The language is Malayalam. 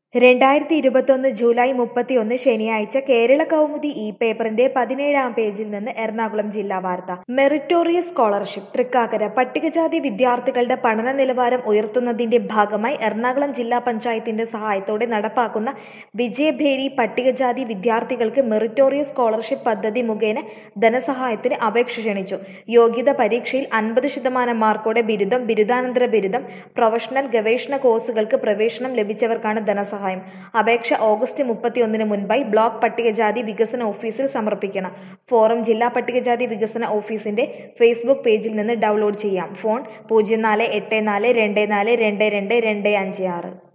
രണ്ടായിരത്തി ഇരുപത്തൊന്ന് ജൂലൈ മുപ്പത്തിയൊന്ന് ശനിയാഴ്ച കേരള കൗമുദി ഇ പേപ്പറിന്റെ പതിനേഴാം പേജിൽ നിന്ന് എറണാകുളം ജില്ലാ വാർത്ത മെറിറ്റോറിയസ് സ്കോളർഷിപ്പ് തൃക്കാക്കര പട്ടികജാതി വിദ്യാർത്ഥികളുടെ പഠന നിലവാരം ഉയർത്തുന്നതിന്റെ ഭാഗമായി എറണാകുളം ജില്ലാ പഞ്ചായത്തിന്റെ സഹായത്തോടെ നടപ്പാക്കുന്ന വിജയഭേരി പട്ടികജാതി വിദ്യാർത്ഥികൾക്ക് മെറിറ്റോറിയസ് സ്കോളർഷിപ്പ് പദ്ധതി മുഖേന ധനസഹായത്തിന് അപേക്ഷ ക്ഷണിച്ചു യോഗ്യത പരീക്ഷയിൽ അൻപത് ശതമാനം മാർക്കോടെ ബിരുദം ബിരുദാനന്തര ബിരുദം പ്രൊഫഷണൽ ഗവേഷണ കോഴ്സുകൾക്ക് പ്രവേശനം ലഭിച്ചവർക്കാണ് ധനസഹായം അപേക്ഷ ഓഗസ്റ്റ് മുപ്പത്തിയൊന്നിന് മുൻപായി ബ്ലോക്ക് പട്ടികജാതി വികസന ഓഫീസിൽ സമർപ്പിക്കണം ഫോറം ജില്ലാ പട്ടികജാതി വികസന ഓഫീസിന്റെ ഫേസ്ബുക്ക് പേജിൽ നിന്ന് ഡൗൺലോഡ് ചെയ്യാം ഫോൺ പൂജ്യം നാല് എട്ട് നാല് രണ്ട് നാല് രണ്ട് രണ്ട് രണ്ട് അഞ്ച് ആറ്